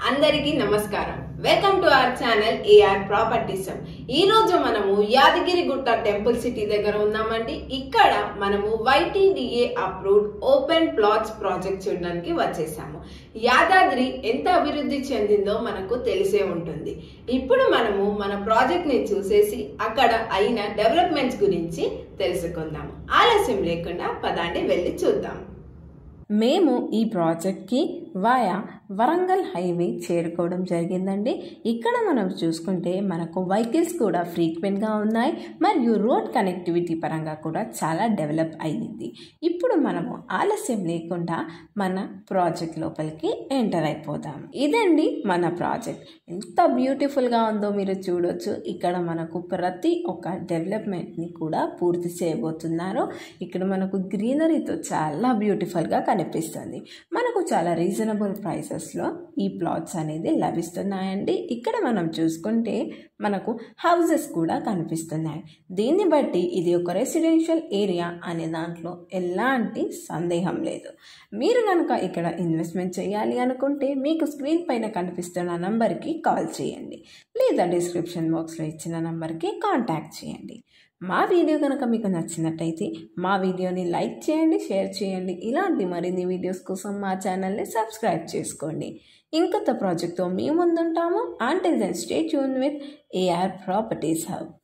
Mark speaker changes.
Speaker 1: అందరికీ నమస్కారం welcome to our channel AR properties ఈ రోజు మనము యాదగిరి గుట్ట టెంపుల్ సిటీ దగ్గర ఉన్నామండి ఇక్కడ మనము YTDA approved open plots project చూడడానికి వచ్చేసాము యాదాద్రి ఎంత అభివృద్ధి చెందిందో మనకు తెలిసే ఉంటుంది ఇప్పుడు మనము మన ప్రాజెక్ట్ ని చూసేసి అక్కడ అయిన డెవలప్మెంట్స్ గురించి తెలుసుకుందాము ఆలస్యం లేకుండా పదాన్ని వెళ్ళి చూద్దాం
Speaker 2: మేము ఈ ప్రాజెక్ట్కి వాయా వరంగల్ హైవే చేరుకోవడం జరిగిందండి ఇక్కడ మనం చూసుకుంటే మనకు వెహికల్స్ కూడా ఫ్రీక్వెంట్గా ఉన్నాయి మరియు రోడ్ కనెక్టివిటీ పరంగా కూడా చాలా డెవలప్ అయ్యింది ఇప్పుడు మనము ఆలస్యం లేకుండా మన ప్రాజెక్ట్ లోపలికి ఎంటర్ అయిపోదాం ఇదండి మన ప్రాజెక్ట్ ఎంత బ్యూటిఫుల్గా ఉందో మీరు చూడొచ్చు ఇక్కడ మనకు ప్రతి ఒక్క డెవలప్మెంట్ని కూడా పూర్తి చేయబోతున్నారు ఇక్కడ మనకు గ్రీనరీతో చాలా బ్యూటిఫుల్గా కనిపిస్తుంది మనకు చాలా రీజనబుల్ ప్రైసెస్లో ఈ ప్లాట్స్ అనేది లభిస్తున్నాయండి ఇక్కడ మనం చూసుకుంటే మనకు హౌసెస్ కూడా కనిపిస్తున్నాయి దీన్ని బట్టి ఇది ఒక రెసిడెన్షియల్ ఏరియా అనే దాంట్లో ఎలాంటి సందేహం లేదు మీరు కనుక ఇక్కడ ఇన్వెస్ట్మెంట్ చేయాలి అనుకుంటే మీకు స్క్రీన్ పైన కనిపిస్తున్న నంబర్కి కాల్ చేయండి లేదా డిస్క్రిప్షన్ బాక్స్లో ఇచ్చిన నంబర్కి కాంటాక్ట్ చేయండి మా వీడియో కనుక మీకు నచ్చినట్టయితే మా వీడియోని లైక్ చేయండి షేర్ చేయండి ఇలాంటి మరిన్ని వీడియోస్ కోసం మా ఛానల్ని సబ్స్క్రైబ్ చేసుకోండి ఇంకొత్త ప్రాజెక్ట్తో మీ ముందుంటాము until then stay tune with AR properties hub